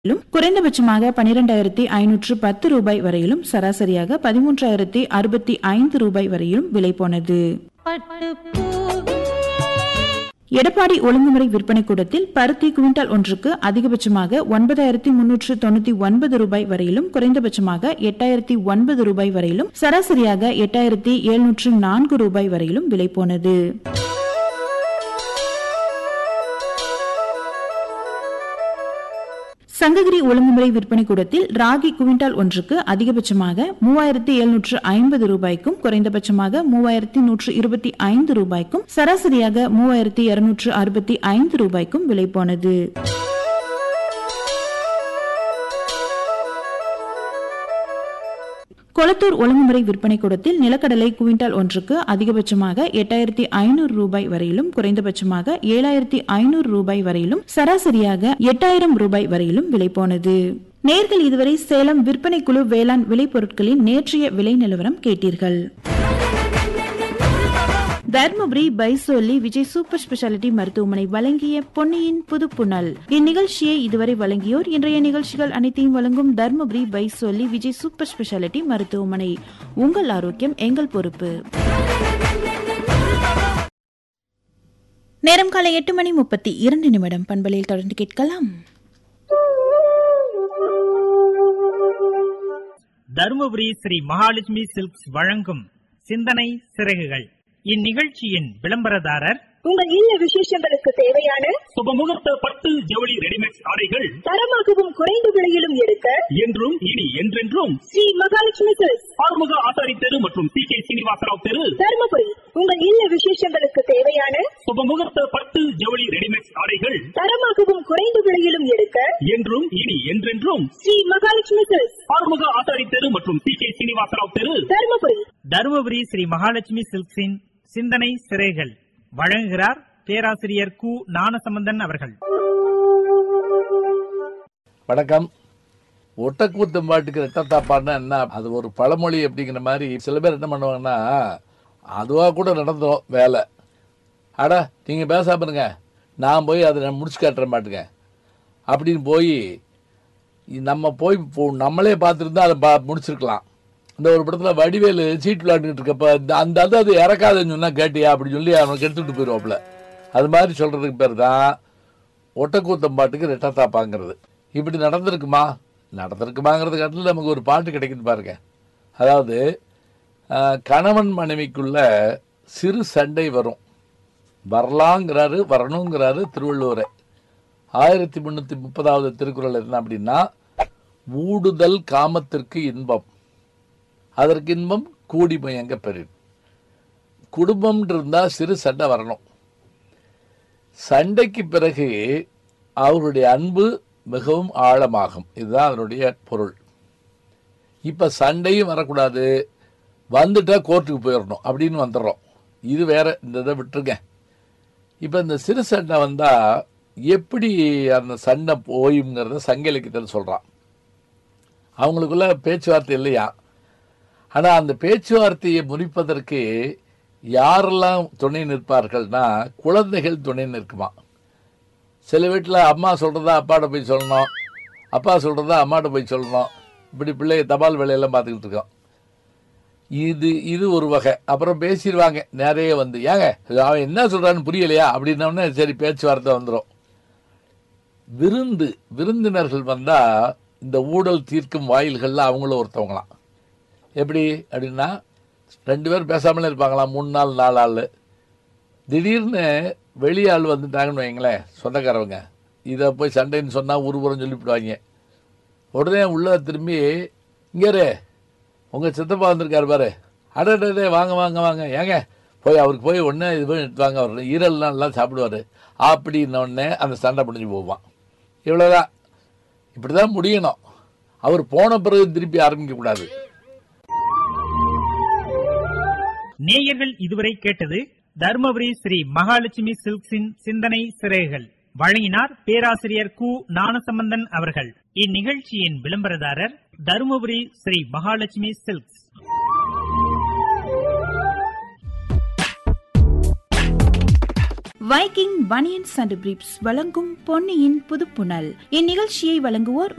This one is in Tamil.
வரையிலும் குறைந்தபட்சமாக பனிரெண்டாயிரத்தி ஐநூற்று பத்து ரூபாய் வரையிலும் சராசரியாக பதிமூன்றாயிரத்தி அறுபத்தி ஐந்து ரூபாய் வரையிலும் விலை போனது எடப்பாடி ஒழுங்குமுறை விற்பனை கூடத்தில் பருத்தி குவிண்டால் ஒன்றுக்கு அதிகபட்சமாக ஒன்பதாயிரத்தி முன்னூற்று தொண்ணூத்தி ஒன்பது ரூபாய் வரையிலும் குறைந்தபட்சமாக எட்டாயிரத்தி ஒன்பது ரூபாய் வரையிலும் சராசரியாக எட்டாயிரத்தி எழுநூற்று நான்கு ரூபாய் வரையிலும் விலை போனது சங்ககிரி ஒழுங்குமுறை விற்பனை கூடத்தில் ராகி குவிண்டால் ஒன்றுக்கு அதிகபட்சமாக மூவாயிரத்தி எழுநூற்று ஐம்பது ரூபாய்க்கும் குறைந்தபட்சமாக மூவாயிரத்தி நூற்று இருபத்தி ஐந்து ரூபாய்க்கும் சராசரியாக மூவாயிரத்தி இருநூற்று அறுபத்தி ஐந்து ரூபாய்க்கும் விலை போனது கொளத்தூர் ஒழுங்குமுறை விற்பனை கூடத்தில் நிலக்கடலை குவிண்டால் ஒன்றுக்கு அதிகபட்சமாக எட்டாயிரத்தி ஐநூறு ரூபாய் வரையிலும் குறைந்தபட்சமாக ஏழாயிரத்தி ஐநூறு ரூபாய் வரையிலும் சராசரியாக எட்டாயிரம் ரூபாய் வரையிலும் விலை போனது நேர்கள் இதுவரை சேலம் விற்பனை குழு வேளாண் விளைபொருட்களின் நேற்றைய விலை நிலவரம் கேட்டீர்கள் தர்மபுரி பைசோலி விஜய் சூப்பர் ஸ்பெஷாலிட்டி மருத்துவமனை வழங்கிய பொன்னியின் புதுப்புணல் இந்நிகழ்ச்சியை இதுவரை வழங்கியோர் இன்றைய நிகழ்ச்சிகள் அனைத்தையும் வழங்கும் தர்மபுரி பைசோலி விஜய் சூப்பர் ஸ்பெஷாலிட்டி மருத்துவமனை உங்கள் ஆரோக்கியம் எங்கள் பொறுப்பு நேரம் காலை எட்டு மணி முப்பத்தி இரண்டு நிமிடம் பண்பலையில் தொடர்ந்து கேட்கலாம் தருமபுரி ஸ்ரீ மகாலட்சுமி சில்க்ஸ் வழங்கும் சிந்தனை சிறகுகள் இந்நிகழ்ச்சியின் விளம்பரதாரர் உங்கள் இல்ல விசேஷங்களுக்கு தேவையான சுபமுகூர்த்த பட்டு ஜவுளி ரெடிமேட் ஆடைகள் தரமாகவும் குறைந்த விலையிலும் எடுக்க என்றும் இனி என்றென்றும் ஸ்ரீ மகாலட்சுமி சில்க்ஸ் ஆறுமுக ஆசாரி தெரு மற்றும் சி கே சீனிவாசராவ் தெரு தருமபுரி உங்கள் இல்ல விசேஷங்களுக்கு தேவையான சுபமுகூர்த்த பட்டு ஜவுளி ரெடிமேட் ஆடைகள் தரமாகவும் குறைந்த விலையிலும் எடுக்க என்றும் இனி என்றென்றும் ஸ்ரீ மகாலட்சுமி சில்க்ஸ் ஆறுமுக ஆசாரி தெரு மற்றும் சி கே சீனிவாசராவ் தெரு தருமபுரி தருமபுரி ஸ்ரீ மகாலட்சுமி சில்க்ஸின் சிந்தனை சிறைகள் வழங்குகிறார் பேராசிரியர் கு ஞானசம்பந்தன் அவர்கள் வணக்கம் ஒட்டக்கூத்தம் பாட்டுக்கு ரெட்டத்தாப்பான்னா என்ன அது ஒரு பழமொழி அப்படிங்கிற மாதிரி சில பேர் என்ன பண்ணுவாங்கன்னா அதுவா கூட நடந்தோம் வேலை அட நீங்க பேசாம இருங்க நான் போய் அதை நான் முடிச்சு காட்டுற மாட்டுங்க அப்படின்னு போய் நம்ம போய் போ- நம்மளே பார்த்துருந்தா அதை பா முடிச்சிருக்கலாம் இந்த ஒரு படத்துல வடிவேலு சீட் விளையாண்டுட்டு இருக்கப்ப இந்த- அந்த அது அது இறக்காதுன்னு சொன்னா கேட்டியா அப்படி சொல்லி அவனுக்கு எடுத்துட்டு போயிடுவாப்புல அது மாதிரி சொல்றதுக்கு பேர் தான் ஒட்டக்கூத்தம் பாட்டுக்கு ரெட்டத்தாப்பாங்கிறது இப்படி நடந்திருக்குமா நடந்திருக்குமாங்கிறது காட்டில் நமக்கு ஒரு பாட்டு கிடைக்குது பாருங்க அதாவது ஆஹ், கணவன் மனைவிக்குள்ள சிறு சண்டை வரும் வரலாங்கிறாரு வரணுங்கிறாரு திருவள்ளுவரை ஆயிரத்தி முன்னூத்தி முப்பதாவது திருக்குறள் என்ன அப்படின்னா ஊடுதல் காமத்திற்கு இன்பம் அதற்கு இன்பம் கூடி முயங்க பெரிது குடும்பம் இருந்தா சிறு சண்டை வரணும் சண்டைக்கு பிறகு அவருடைய அன்பு மிகவும் ஆழமாகும் இதுதான் அதனுடைய பொருள் இப்ப சண்டையும் வரக்கூடாது வந்துட்டா கோர்ட்டுக்கு போயிடணும் அப்படின்னு வந்துடுறோம் இது வேற இந்த இதை விட்டுருங்க இப்ப இந்த சிறு சண்டை வந்தா எப்படி அந்த சண்டை போயுங்கிறத சங்க இலக்கியத்தில் சொல்றான் அவங்களுக்குள்ள பேச்சுவார்த்தை இல்லையா ஆனா அந்த பேச்சுவார்த்தையை முறிப்பதற்கு யாரெல்லாம் துணை நிற்பார்கள்னா குழந்தைகள் துணை நிற்குமா சில வீட்டில் அம்மா சொல்றதா அப்பாட்ட போய் சொல்லணும் அப்பா சொல்றதா அம்மாட்ட போய் சொல்லணும் இப்படி பிள்ளைய தபால் வேலையெல்லாம் பார்த்துக்கிட்டு இருக்கோம் இது இது ஒரு வகை அப்புறம் பேசிடுவாங்க நிறைய வந்து ஏங்க அவன் என்ன சொல்றான்னு புரியலையா அப்படின்னோடனே சரி பேச்சுவார்த்தை வந்துடும் விருந்து விருந்தினர்கள் வந்தா இந்த ஊழல் தீர்க்கும் வாயில்கள்ல அவங்களும் ஒருத்தவங்களாம் எப்படி அப்படின்னா ரெண்டு பேரும் பேசாமலே இருப்பாங்களாம் மூணு நாள் நாலு ஆள் திடீர்னு வெளியாள் வந்துட்டாங்கன்னு வைங்களேன் சொந்தக்காரவங்க இதை போய் சண்டைன்னு சொன்னால் உருபுறம் சொல்லிவிடுவாங்க உடனே உள்ள திரும்பி இங்கே உங்கள் சித்தப்பா வந்திருக்காரு பாரு அடடே வாங்க வாங்க வாங்க ஏங்க போய் அவருக்கு போய் ஒன்றே இது போய் எடுத்து வாங்க அவர் ஈரல்லாம் எல்லாம் சாப்பிடுவார் அப்படின்ன உடனே அந்த சண்டை முடிஞ்சு போவான் இவ்வளோதான் இப்படி தான் முடியணும் அவர் போன பிறகு திருப்பி ஆரம்பிக்கக்கூடாது நேயர்கள் இதுவரை கேட்டது தருமபுரி ஸ்ரீ மகாலட்சுமி சில்க்ஸின் சிந்தனை சிறைகள் வழங்கினார் பேராசிரியர் கு ஞானசம்பந்தன் அவர்கள் இந்நிகழ்ச்சியின் விளம்பரதாரர் Dharumapuri Sri Mahalakshmi silks Viking banians and briefs வழங்கும் பொன்னியின் புதுப்புணல் இந்நிகழ்ச்சியை வழங்குவோர்